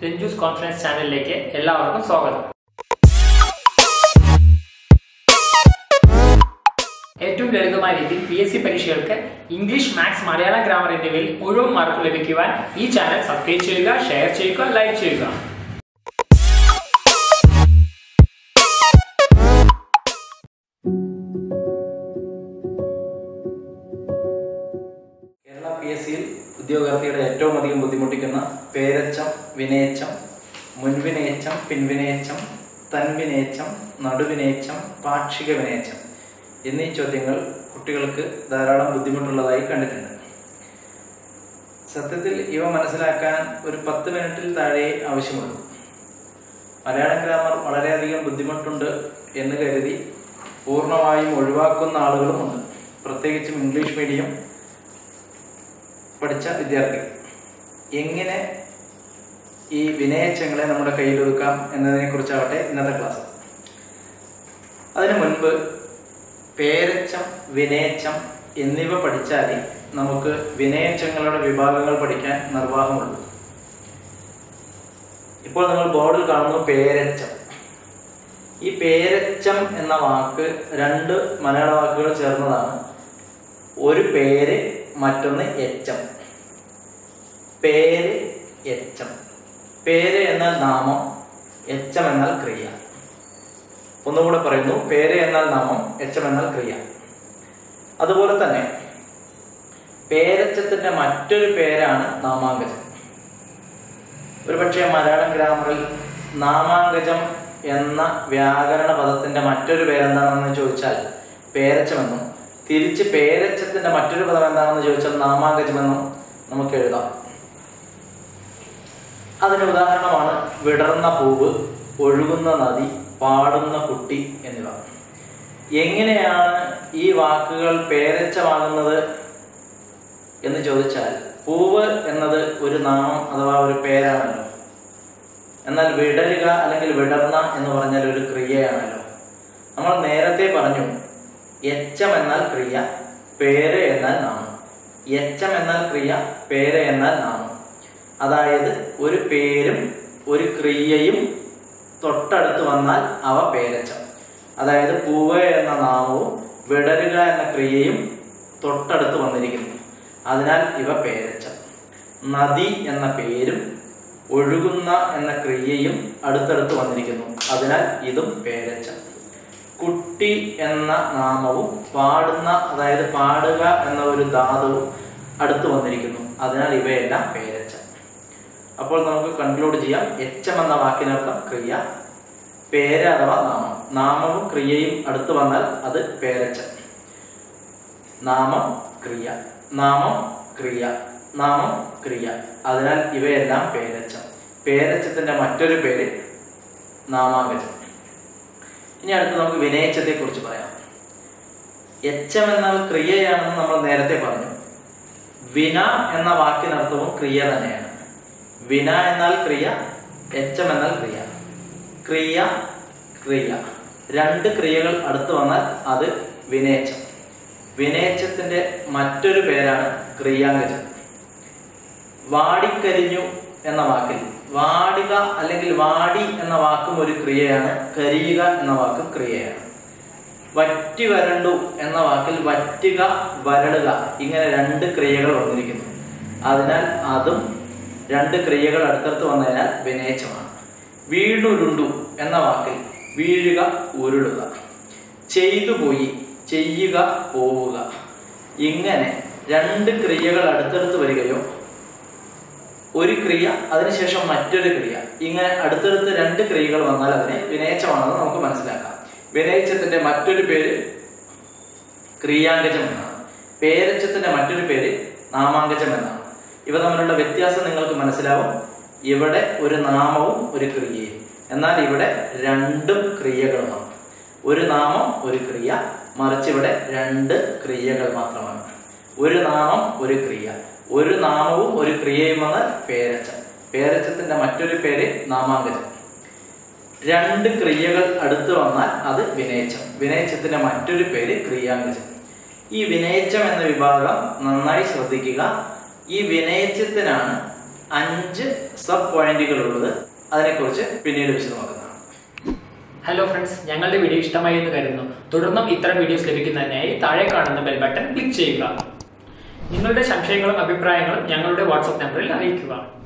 രഞ്ജൂസ് conference ചാനലിലേക്ക് എല്ലാവർക്കും സ്വാഗതം ഏറ്റവും ലളിതമായ രീതിയിൽ പി എസ് സി പരീക്ഷകൾക്ക് ഇംഗ്ലീഷ് മാത്സ് മലയാളം ഗ്രാമർ എന്നിവയിൽ മുഴുവൻ മാർക്ക് ലഭിക്കുവാൻ ഈ ചാനൽ സബ്സ്ക്രൈബ് ചെയ്യുക ഷെയർ ചെയ്യുക ലൈക്ക് ചെയ്യുക കേരള പി എസ് സിയിൽ ഉദ്യോഗാർത്ഥിയുടെ ഏറ്റവും അധികം ബുദ്ധിമുട്ടിക്കുന്ന പേരച്ചം വിനയച്ചം മുൻവിനയച്ചം പിൻവിനയച്ചം തൻവിനയച്ചം നടുവിനയച്ചം പാക്ഷിക വിനയച്ചം എന്നീ ചോദ്യങ്ങൾ കുട്ടികൾക്ക് ധാരാളം ബുദ്ധിമുട്ടുള്ളതായി കണ്ടിട്ടുണ്ട് സത്യത്തിൽ ഇവ മനസ്സിലാക്കാൻ ഒരു പത്ത് മിനിറ്റിൽ താഴെ ആവശ്യമുള്ളൂ മലയാളം ഗ്രാമർ വളരെയധികം ബുദ്ധിമുട്ടുണ്ട് എന്ന് കരുതി പൂർണ്ണമായും ഒഴിവാക്കുന്ന ആളുകളുമുണ്ട് പ്രത്യേകിച്ചും ഇംഗ്ലീഷ് മീഡിയം പഠിച്ച വിദ്യാർത്ഥി എങ്ങനെ ഈ വിനയച്ചങ്ങളെ നമ്മുടെ കയ്യിലൊതുക്കാം എന്നതിനെ കുറിച്ചാവട്ടെ ഇന്നത്തെ ക്ലാസ് അതിനു മുൻപ് പേരച്ചം വിനയച്ചം എന്നിവ പഠിച്ചാലേ നമുക്ക് വിനയച്ചങ്ങളുടെ വിഭാഗങ്ങൾ പഠിക്കാൻ നിർവാഹമുള്ളൂ ഇപ്പോൾ നിങ്ങൾ ബോർഡിൽ കാണുന്നു പേരച്ചം ഈ പേരച്ചം എന്ന വാക്ക് രണ്ട് മലയാള വാക്കുകൾ ചേർന്നതാണ് ഒരു പേര് മറ്റൊന്ന് എച്ചം പേര് എച്ചം പേര് എന്നാൽ നാമം എച്ചം എന്നാൽ ക്രിയ ഒന്നുകൂടെ പറയുന്നു പേര് എന്നാൽ നാമം എച്ചം എന്നാൽ ക്രിയ അതുപോലെ തന്നെ പേരച്ചത്തിന്റെ മറ്റൊരു പേരാണ് നാമാങ്കജം ഒരുപക്ഷെ മലയാളം ഗ്രാമറിൽ നാമാങ്കജം എന്ന വ്യാകരണ പദത്തിന്റെ മറ്റൊരു പേരെന്താണെന്ന് ചോദിച്ചാൽ പേരച്ചമെന്നും തിരിച്ച് പേരച്ചത്തിന്റെ മറ്റൊരു പദം എന്താണെന്ന് ചോദിച്ചാൽ നാമാങ്കജമെന്നും നമുക്ക് എഴുതാം അതിന് ഉദാഹരണമാണ് വിടർന്ന പൂവ് ഒഴുകുന്ന നദി പാടുന്ന കുട്ടി എന്നിവ എങ്ങനെയാണ് ഈ വാക്കുകൾ പേരച്ചമാകുന്നത് എന്ന് ചോദിച്ചാൽ പൂവ് എന്നത് ഒരു നാമം അഥവാ ഒരു പേരാണല്ലോ എന്നാൽ വിടരുക അല്ലെങ്കിൽ വിടർന്ന എന്ന് പറഞ്ഞാൽ ഒരു ക്രിയയാണല്ലോ നമ്മൾ നേരത്തെ പറഞ്ഞു എച്ചം എന്നാൽ ക്രിയ പേര് എന്നാൽ നാമം എച്ചം എന്നാൽ ക്രിയ പേര് എന്നാൽ നാമം അതായത് ഒരു പേരും ഒരു ക്രിയയും തൊട്ടടുത്ത് വന്നാൽ അവ പേരച്ചം അതായത് പൂവ് എന്ന നാമവും വിടരുക എന്ന ക്രിയയും തൊട്ടടുത്ത് വന്നിരിക്കുന്നു അതിനാൽ ഇവ പേരച്ചം നദി എന്ന പേരും ഒഴുകുന്ന എന്ന ക്രിയയും അടുത്തടുത്ത് വന്നിരിക്കുന്നു അതിനാൽ ഇതും പേരച്ചം കുട്ടി എന്ന നാമവും പാടുന്ന അതായത് പാടുക എന്ന ഒരു ധാതുവും അടുത്ത് വന്നിരിക്കുന്നു അതിനാൽ ഇവയെല്ലാം പേരച്ചം അപ്പോൾ നമുക്ക് കൺക്ലൂഡ് ചെയ്യാം എച്ചം എന്ന വാക്കിനർത്ഥം ക്രിയ പേര് അഥവാ നാമം നാമവും ക്രിയയും അടുത്ത് വന്നാൽ അത് പേരച്ചം നാമം ക്രിയ നാമം ക്രിയ നാമം ക്രിയ അതിനാൽ ഇവയെല്ലാം പേരച്ചം പേരച്ചത്തിന്റെ മറ്റൊരു പേര് നാമാങ്കജം ഇനി അടുത്ത് നമുക്ക് വിനയച്ചത്തെ കുറിച്ച് പറയാം എച്ചം എന്നാൽ ക്രിയയാണെന്ന് നമ്മൾ നേരത്തെ പറഞ്ഞു വിന എന്ന വാക്കിനർത്ഥവും ക്രിയ തന്നെയാണ് വിന എന്നാൽ ക്രിയ എച്ചം എന്നാൽ ക്രിയ ക്രിയ ക്രിയ രണ്ട് ക്രിയകൾ അടുത്ത് വന്നാൽ അത് വിനയച്ചം വിനയച്ചത്തിന്റെ മറ്റൊരു പേരാണ് ക്രിയാങ്കജം വാടിക്കരിഞ്ഞു എന്ന വാക്കിൽ വാടിക അല്ലെങ്കിൽ വാടി എന്ന വാക്കും ഒരു ക്രിയയാണ് കരിയുക എന്ന വാക്കും ക്രിയയാണ് വറ്റി വരണ്ടു എന്ന വാക്കിൽ വറ്റുക വരളുക ഇങ്ങനെ രണ്ട് ക്രിയകൾ വന്നിരിക്കുന്നു അതിനാൽ അതും രണ്ട് ക്രിയകൾ അടുത്തടുത്ത് വന്നതിനാൽ വിനയച്ചമാണ് വീണുരുണ്ടു എന്ന വാക്കിൽ വീഴുക ഉരുളുക ചെയ്തു പോയി ചെയ്യുക പോവുക ഇങ്ങനെ രണ്ട് ക്രിയകൾ അടുത്തടുത്ത് വരികയോ ഒരു ക്രിയ അതിനുശേഷം മറ്റൊരു ക്രിയ ഇങ്ങനെ അടുത്തടുത്ത് രണ്ട് ക്രിയകൾ വന്നാൽ അതിനെ വിനയച്ചമാണെന്ന് നമുക്ക് മനസ്സിലാക്കാം വിനയച്ചത്തിന്റെ മറ്റൊരു പേര് ക്രിയാങ്കജം എന്നാണ് പേരച്ചത്തിന്റെ മറ്റൊരു പേര് നാമാങ്കജം എന്നാണ് ഇവ തമ്മിലുള്ള വ്യത്യാസം നിങ്ങൾക്ക് മനസ്സിലാവും ഇവിടെ ഒരു നാമവും ഒരു ക്രിയയും എന്നാൽ ഇവിടെ രണ്ടും ക്രിയകളുമാണ് ഒരു നാമം ഒരു ക്രിയ മറിച്ച് ഇവിടെ രണ്ട് ക്രിയകൾ മാത്രമാണ് ഒരു നാമം ഒരു ക്രിയ ഒരു നാമവും ഒരു ക്രിയയും വന്നാൽ പേരച്ചം പേരച്ചത്തിന്റെ മറ്റൊരു പേര് നാമാങ്കജം രണ്ട് ക്രിയകൾ അടുത്ത് വന്നാൽ അത് വിനയച്ചം വിനയച്ചത്തിന്റെ മറ്റൊരു പേര് ക്രിയാങ്കജം ഈ വിനയച്ചം എന്ന വിഭാഗം നന്നായി ശ്രദ്ധിക്കുക ഈ വിനയച്ചത്തിനാണ് അഞ്ച് സബ് പോയിന്റുകൾ ഉള്ളത് അതിനെക്കുറിച്ച് പിന്നീട് വിശദമാക്കുന്നതാണ് ഹലോ ഫ്രണ്ട്സ് ഞങ്ങളുടെ വീഡിയോ ഇഷ്ടമായി എന്ന് കരുതുന്നു തുടർന്നും ഇത്തരം വീഡിയോസ് ലഭിക്കുന്നതിനായി താഴെ കാണുന്ന ബെൽ ബട്ടൺ ക്ലിക്ക് ചെയ്യുക നിങ്ങളുടെ സംശയങ്ങളും അഭിപ്രായങ്ങളും ഞങ്ങളുടെ വാട്സപ്പ് നമ്പറിൽ അറിയിക്കുക